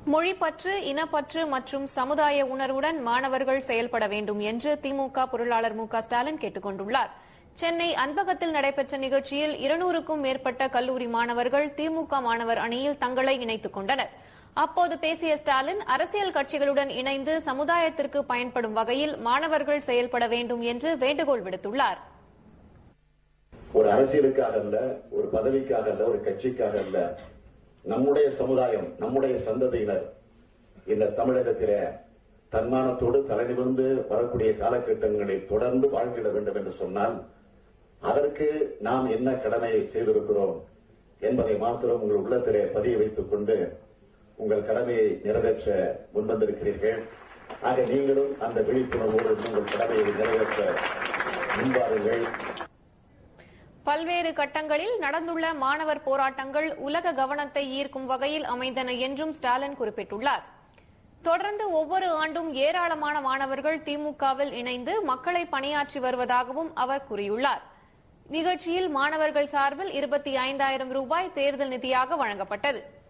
மொழிப்பற்று இனப்பற்று மற்றும் சமுதாய உணர்வுடன் மாணவர்கள் செயல்பட வேண்டும் என்று திமுக பொருளாளர் மு க ஸ்டாலின் கேட்டுக் கொண்டுள்ளார் சென்னை அன்பகத்தில் நடைபெற்ற நிகழ்ச்சியில் இருநூறுக்கும் மேற்பட்ட கல்லூரி மாணவர்கள் திமுக மாணவர் அணியில் தங்களை இணைத்துக் கொண்டனர் அப்போது பேசிய ஸ்டாலின் அரசியல் கட்சிகளுடன் இணைந்து சமுதாயத்திற்கு பயன்படும் வகையில் மாணவர்கள் செயல்பட வேண்டும் என்று வேண்டுகோள் விடுத்துள்ளார் ஒரு அரசியலுக்காக அல்ல ஒரு பதவிக்காக அல்ல ஒரு கட்சிக்காக அல்ல நம்முடைய சமுதாயம் நம்முடைய சந்ததியினர் இந்த தமிழகத்திலே தன்மானத்தோடு தலைநிமிர்ந்து வரக்கூடிய காலகட்டங்களில் தொடர்ந்து வாழ்ந்திட வேண்டும் என்று சொன்னால் அதற்கு நாம் என்ன கடமையை செய்திருக்கிறோம் என்பதை மாத்திரம் உங்கள் உள்ளத்திலே பதிய வைத்துக் கொண்டு உங்கள் கடமையை நிறைவேற்ற முன்வந்திருக்கிறீர்கள் ஆக நீங்களும் அந்த விழிப்புணர்வோடு உங்கள் கடமையை நிறைவேற்ற முன்வாருங்கள் பல்வேறு கட்டங்களில் நடந்துள்ள மாணவர் போராட்டங்கள் உலக கவனத்தை ஈர்க்கும் வகையில் அமைந்தன என்றும் ஸ்டாலின் குறிப்பிட்டுள்ளார் தொடர்ந்து ஒவ்வொரு ஆண்டும் ஏராளமான மாணவர்கள் திமுகவில் இணைந்து மக்களை பணியாற்றி வருவதாகவும் அவர் கூறியுள்ளார் நிகழ்ச்சியில் மாணவர்கள் சார்பில் இருபத்தி ஐந்தாயிரம் ரூபாய் தேர்தல் நிதியாக வழங்கப்பட்டது